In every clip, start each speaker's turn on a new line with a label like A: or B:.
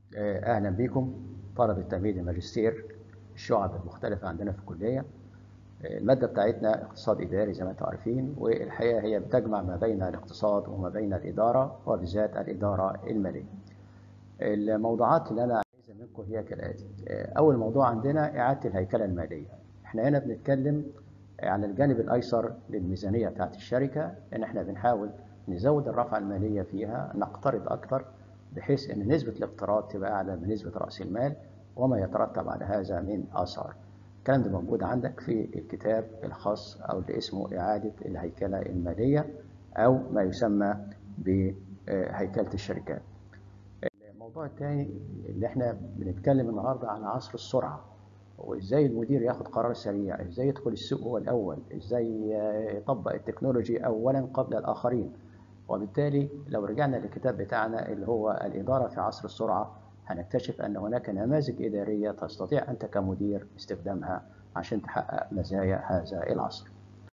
A: أهلا بكم طلبة تمهيد الماجستير الشعب المختلفة عندنا في الكلية المادة بتاعتنا اقتصاد إداري زي ما انتم عارفين والحقيقة هي بتجمع ما بين الاقتصاد وما بين الإدارة وبالذات الإدارة المالية الموضوعات اللي أنا عايزها منكم هي كالآتي أول موضوع عندنا إعادة الهيكلة المالية احنا هنا بنتكلم على الجانب الأيسر للميزانية بتاعت الشركة إن احنا بنحاول نزود الرفعة المالية فيها نقترض أكتر بحيث ان نسبة الاقتراض تبقى اعلى من نسبة رأس المال وما يترتب على هذا من آثار. الكلام ده موجود عندك في الكتاب الخاص او اللي اسمه إعادة الهيكلة المالية او ما يسمى بهيكلة الشركات. الموضوع الثاني اللي احنا بنتكلم النهارده عن عصر السرعة وازاي المدير ياخد قرار سريع، ازاي يدخل السوق هو الاول، ازاي يطبق التكنولوجي اولا قبل الاخرين. وبالتالي لو رجعنا للكتاب بتاعنا اللي هو الإدارة في عصر السرعة هنكتشف أن هناك نماذج إدارية تستطيع أنت كمدير استخدامها عشان تحقق مزايا هذا العصر.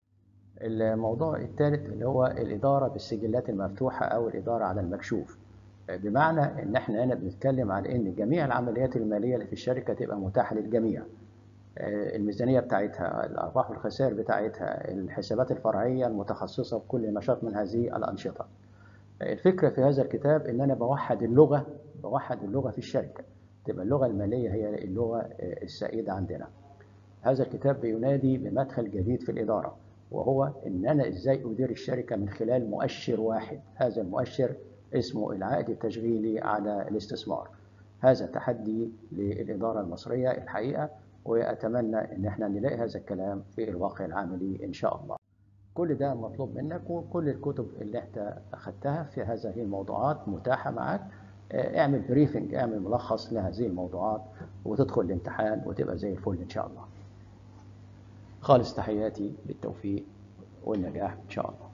A: الموضوع الثالث اللي هو الإدارة بالسجلات المفتوحة أو الإدارة على المكشوف. بمعنى إن إحنا هنا بنتكلم على إن جميع العمليات المالية اللي في الشركة تبقى متاحة للجميع. الميزانية بتاعتها الأرباح والخسائر بتاعتها الحسابات الفرعية المتخصصة بكل نشاط من هذه الأنشطة الفكرة في هذا الكتاب إن أنا بوحد اللغة بوحد اللغة في الشركة تبقى اللغة المالية هي اللغة السائدة عندنا هذا الكتاب بينادي بمدخل جديد في الإدارة وهو إن أنا إزاي أدير الشركة من خلال مؤشر واحد هذا المؤشر اسمه العائد التشغيلي على الاستثمار هذا تحدي للإدارة المصرية الحقيقة واتمنى ان احنا نلاقي هذا الكلام في الواقع العملي ان شاء الله. كل ده مطلوب منك وكل الكتب اللي انت اخذتها في هذه الموضوعات متاحه معك اعمل بريفنج اعمل ملخص لهذه الموضوعات وتدخل الامتحان وتبقى زي الفل ان شاء الله. خالص تحياتي بالتوفيق والنجاح ان شاء الله.